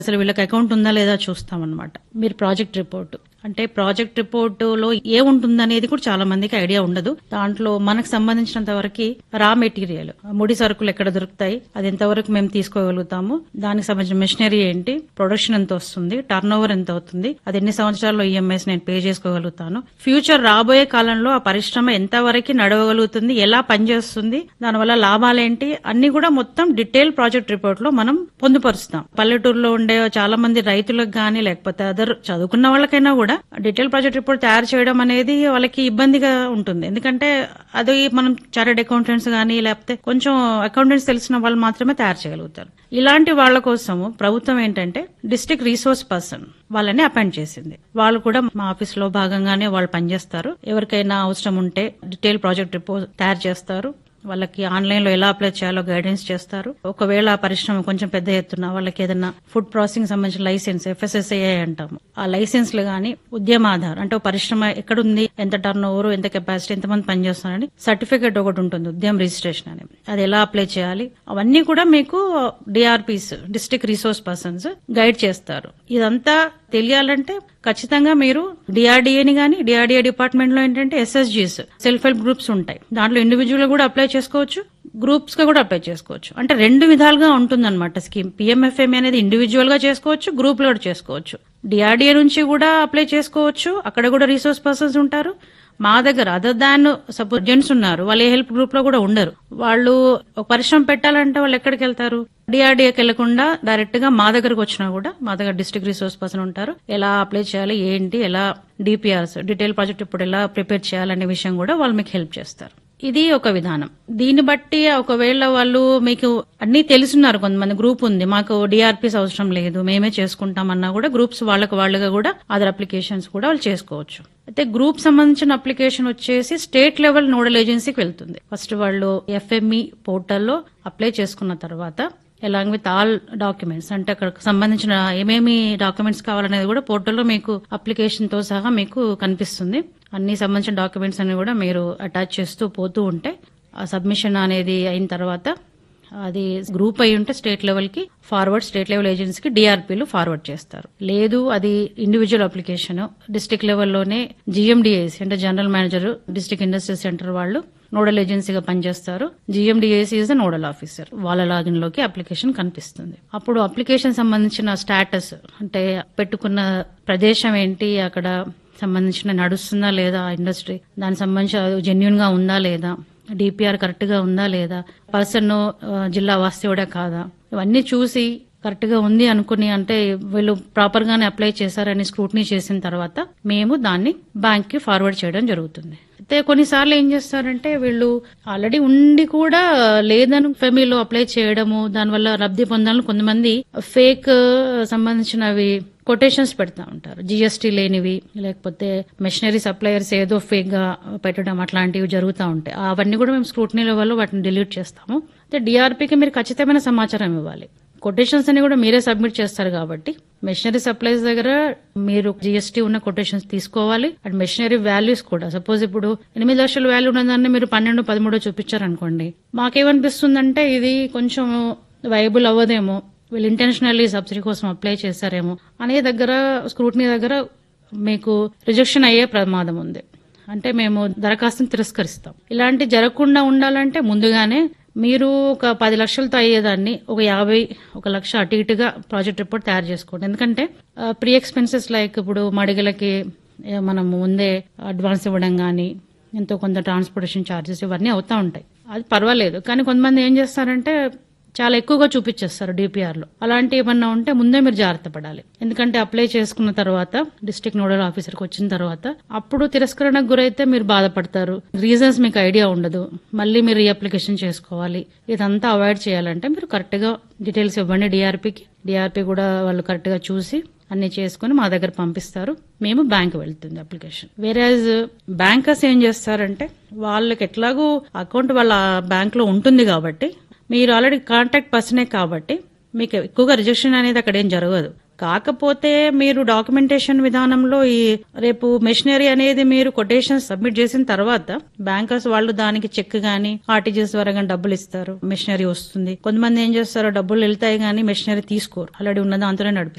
అసలు వీళ్ళకి అకౌంట్ ఉందా లేదా చూస్తాం అనమాట మీరు ప్రాజెక్ట్ రిపోర్ట్ అంటే ప్రాజెక్ట్ రిపోర్ట్ లో ఏ ఉంటుందనేది కూడా చాలా మందికి ఐడియా ఉండదు దాంట్లో మనకు సంబంధించినంత వరకు రా మెటీరియల్ ముడి సరుకులు ఎక్కడ దొరుకుతాయి అది ఎంతవరకు మేము తీసుకోగలుగుతాము దానికి సంబంధించిన మెషినరీ ఏంటి ప్రొడక్షన్ ఎంత వస్తుంది టర్న్ ఓవర్ ఎంత అవుతుంది అది ఎన్ని సంవత్సరాల్లో ఈఎంఐస్ నేను పే చేసుకోగలుగుతాను ఫ్యూచర్ రాబోయే కాలంలో ఆ పరిశ్రమ ఎంతవరకు నడవగలుగుతుంది ఎలా పనిచేస్తుంది దానివల్ల లాభాలేంటి అన్ని కూడా మొత్తం డీటెయిల్ ప్రాజెక్ట్ రిపోర్ట్ లో మనం పొందుపరుస్తాం పల్లెటూరులో ఉండే చాలా మంది రైతులకు గానీ లేకపోతే అదర్ చదువుకున్న వాళ్ళకైనా కూడా డీటెయిల్ ప్రాజెక్ట్ రిపోర్ట్ తయారు చేయడం అనేది వాళ్ళకి ఇబ్బందిగా ఉంటుంది ఎందుకంటే అది మనం చార్టెడ్ అకౌంటెంట్స్ గానీ లేకపోతే కొంచెం అకౌంటెంట్స్ తెలిసిన వాళ్ళు మాత్రమే తయారు చేయగలుగుతారు ఇలాంటి వాళ్ళ కోసము ప్రభుత్వం ఏంటంటే డిస్ట్రిక్ట్ రీసోర్స్ పర్సన్ వాళ్ళని అపాయింట్ చేసింది వాళ్ళు కూడా మా ఆఫీస్ లో భాగంగానే వాళ్ళు పనిచేస్తారు ఎవరికైనా అవసరం ఉంటే డీటెయిల్ ప్రాజెక్ట్ రిపోర్ట్ తయారు చేస్తారు వాళ్ళకి ఆన్లైన్ లో ఎలా అప్లై చేయాలో గైడెన్స్ చేస్తారు ఒకవేళ ఆ పరిశ్రమ కొంచెం పెద్ద ఎత్తున వాళ్ళకి ఏదైనా ఫుడ్ ప్రాసెసింగ్ సంబంధించిన లైసెన్స్ ఎఫ్ఎస్ఎస్ఐ అంటాము ఆ లైసెన్స్లు గానీ ఉద్యమ ఆధార్ అంటే ఒక పరిశ్రమ ఎక్కడుంది ఎంత టర్న్ ఓవర్ ఎంత కెపాసిటీ ఎంతమంది పనిచేస్తున్నారని సర్టిఫికేట్ ఒకటి ఉంటుంది ఉద్యమ రిజిస్ట్రేషన్ అని అది ఎలా అప్లై చేయాలి అవన్నీ కూడా మీకు DRPs district resource persons guide చేస్తారు ఇదంతా తెలియాలంటే ఖచ్చితంగా మీరు డిఆర్డిఏని గానీ డిఆర్డిఏ డిపార్ట్మెంట్ లో ఏంటంటే ఎస్ఎస్జీస్ సెల్ఫ్ హెల్ప్ గ్రూప్స్ ఉంటాయి దాంట్లో ఇండివిజువల్ కూడా అప్లై చేసుకోవచ్చు గ్రూప్స్ గా కూడా అప్లై చేసుకోవచ్చు అంటే రెండు విధాలుగా ఉంటుందన్నమాట స్కీమ్ పిఎంఎఫ్ఎం అనేది ఇండివిజువల్ గా చేసుకోవచ్చు గ్రూప్ లో కూడా చేసుకోవచ్చు డిఆర్డిఏ నుంచి కూడా అప్లై చేసుకోవచ్చు అక్కడ కూడా రీసోర్స్ పర్సన్స్ ఉంటారు మా దగ్గర అదర్ దాన్ సపోజ్ జెంట్స్ ఉన్నారు వాళ్ళు ఏ హెల్ప్ గ్రూప్ లో కూడా ఉండరు వాళ్ళు ఒక పరిశ్రమ పెట్టాలంటే వాళ్ళు ఎక్కడికి వెళ్తారు డిఆర్డీఏకి వెళ్లకుండా డైరెక్ట్ గా మా దగ్గరకు వచ్చినా కూడా మా దగ్గర డిస్ట్రిక్ట్ రిసోర్స్ పర్సన్ ఉంటారు ఎలా అప్లై చేయాలి ఏంటి ఎలా డిపిఆర్స్ డీటెయిల్ ప్రాజెక్ట్ ఇప్పుడు ఎలా ప్రిపేర్ చేయాలనే విషయం కూడా వాళ్ళు మీకు హెల్ప్ చేస్తారు ఇది ఒక విధానం దీన్ని బట్టి ఒకవేళ వాళ్ళు మీకు అన్ని తెలుసున్నారు కొంతమంది గ్రూప్ ఉంది మాకు డిఆర్పీస్ అవసరం లేదు మేమే చేసుకుంటామన్నా కూడా గ్రూప్స్ వాళ్ళకి వాళ్ళుగా కూడా అదర్ అప్లికేషన్స్ కూడా వాళ్ళు చేసుకోవచ్చు అయితే గ్రూప్ సంబంధించిన అప్లికేషన్ వచ్చేసి స్టేట్ లెవెల్ నోడల్ ఏజెన్సీకి వెళ్తుంది ఫస్ట్ వాళ్ళు ఎఫ్ఎంఈ పోర్టల్లో అప్లై చేసుకున్న తర్వాత ఎలాంగ్ విత్ ఆల్ డాక్యుమెంట్స్ అంటే అక్కడ సంబంధించిన ఏమేమి డాక్యుమెంట్స్ కావాలనేది కూడా పోర్టల్లో మీకు అప్లికేషన్ తో సహా మీకు కనిపిస్తుంది అన్ని సంబంధించిన డాక్యుమెంట్స్ అన్ని కూడా మీరు అటాచ్ చేస్తూ పోతూ ఉంటే ఆ సబ్మిషన్ అనేది అయిన తర్వాత అది గ్రూప్ అయి ఉంటే స్టేట్ లెవెల్ కి ఫార్వర్డ్ స్టేట్ లెవెల్ ఏజెన్సీకి డిఆర్పీలు ఫార్వర్డ్ చేస్తారు లేదు అది ఇండివిజువల్ అప్లికేషన్ డిస్టిక్ లెవెల్లోనే జిఎండిఏసి అంటే general manager district industry centre వాళ్ళు నోడల్ ఏజెన్సీగా పనిచేస్తారు GMDIC is the nodal officer వాళ్ళ లాగిన్ లోకి అప్లికేషన్ కనిపిస్తుంది అప్పుడు అప్లికేషన్ సంబంధించిన స్టేటస్ అంటే పెట్టుకున్న ప్రదేశం ఏంటి అక్కడ సంబంధించిన నడుస్తుందా లేదా ఆ ఇండస్ట్రీ దానికి సంబంధించి జెన్యున్ గా ఉందా లేదా డిపిఆర్ కరెక్ట్ గా ఉందా లేదా పర్సన్ జిల్లా వాస్తవుడే కాదా ఇవన్నీ చూసి కరెక్ట్ గా ఉంది అనుకుని అంటే వీళ్ళు ప్రాపర్ గానే అప్లై చేశారని స్క్రూటనీ చేసిన తర్వాత మేము దాన్ని బ్యాంక్ కి ఫార్వర్డ్ చేయడం జరుగుతుంది అయితే కొన్నిసార్లు ఏం చేస్తారంటే వీళ్ళు ఆల్రెడీ ఉండి కూడా లేదని ఫెమీలో అప్లై చేయడము దానివల్ల లబ్ధి పొందాలని కొంతమంది ఫేక్ సంబంధించినవి కొటేషన్స్ పెడతా ఉంటారు జిఎస్టీ లేనివి లేకపోతే మెషినరీ సప్లయర్స్ ఏదో ఫేక్ గా పెట్టడం అట్లాంటివి జరుగుతూ ఉంటాయి అవన్నీ కూడా మేము స్క్రూటనీ లెవెల్లో వాటిని డిలీట్ చేస్తాము అయితే డిఆర్పీకి మీరు ఖచ్చితమైన సమాచారం ఇవ్వాలి కొటేషన్స్ అన్ని కూడా మీరే సబ్మిట్ చేస్తారు కాబట్టి మెషినరీ సప్లైస్ దగ్గర మీరు జిఎస్టీ ఉన్న కొటేషన్స్ తీసుకోవాలి అండ్ మెషినరీ వాల్యూస్ కూడా సపోజ్ ఇప్పుడు ఎనిమిది లక్షల వాల్యూ ఉన్నదాన్ని మీరు పన్నెండు పదమూడు చూపించారనుకోండి మాకేమనిపిస్తుందంటే ఇది కొంచెం వైబుల్ అవ్వదేమో వీళ్ళు ఇంటెన్షనల్లీ సబ్సిడీ కోసం అప్లై చేశారేమో అనే దగ్గర స్క్రూటనీ దగ్గర మీకు రిజెక్షన్ అయ్యే ప్రమాదం ఉంది అంటే మేము దరఖాస్తుని తిరస్కరిస్తాం ఇలాంటి జరగకుండా ఉండాలంటే ముందుగానే మీరు ఒక పది లక్షలతో అయ్యేదాన్ని ఒక యాభై ఒక లక్ష అటు ఇటుగా ప్రాజెక్ట్ రిపోర్ట్ తయారు చేసుకోండి ఎందుకంటే ప్రీ ఎక్స్పెన్సెస్ లైక్ ఇప్పుడు మడిగలకి ఏ, మనం ముందే అడ్వాన్స్ ఇవ్వడం కానీ ఎంతో కొంత ట్రాన్స్పోర్టేషన్ ఛార్జెస్ ఇవన్నీ అవుతా ఉంటాయి అది పర్వాలేదు కానీ కొంతమంది ఏం చేస్తారంటే చాలా ఎక్కువగా చూపించేస్తారు డిపిఆర్ లో అలాంటి ఏమన్నా ఉంటే ముందే మీరు జాగ్రత్త పడాలి ఎందుకంటే అప్లై చేసుకున్న తర్వాత డిస్ట్రిక్ట్ నోడల్ ఆఫీసర్ కి వచ్చిన తర్వాత అప్పుడు తిరస్కరణకు గురైతే మీరు బాధపడతారు రీజన్స్ మీకు ఐడియా ఉండదు మళ్ళీ మీరు అప్లికేషన్ చేసుకోవాలి ఇదంతా అవాయిడ్ చేయాలంటే మీరు కరెక్ట్ గా డీటెయిల్స్ ఇవ్వండి డిఆర్పీకి డిఆర్పీ కూడా వాళ్ళు కరెక్ట్ గా చూసి అన్ని చేసుకుని మా దగ్గర పంపిస్తారు మేము బ్యాంక్ వెళ్తుంది అప్లికేషన్ వేరే బ్యాంకర్స్ ఏం చేస్తారంటే వాళ్ళకి ఎట్లాగూ అకౌంట్ వాళ్ళ బ్యాంక్ లో ఉంటుంది కాబట్టి మీరు ఆల్రెడీ కాంటాక్ట్ పర్సనే కాబట్టి మీకు ఎక్కువగా రిజెక్షన్ అనేది అక్కడ ఏం జరగదు కాకపోతే మీరు డాక్యుమెంటేషన్ విధానంలో ఈ రేపు మెషినరీ అనేది మీరు కొటేషన్ సబ్మిట్ చేసిన తర్వాత బ్యాంకర్స్ వాళ్ళు దానికి చెక్ గానీ ఆర్టీజీఎస్ ద్వారా గానీ డబ్బులు ఇస్తారు మెషినరీ వస్తుంది కొంతమంది ఏం చేస్తారు డబ్బులు వెళ్తాయి గానీ మెషినరీ తీసుకోరు ఆల్రెడీ ఉన్న దాంతోనే నడిపిస్తారు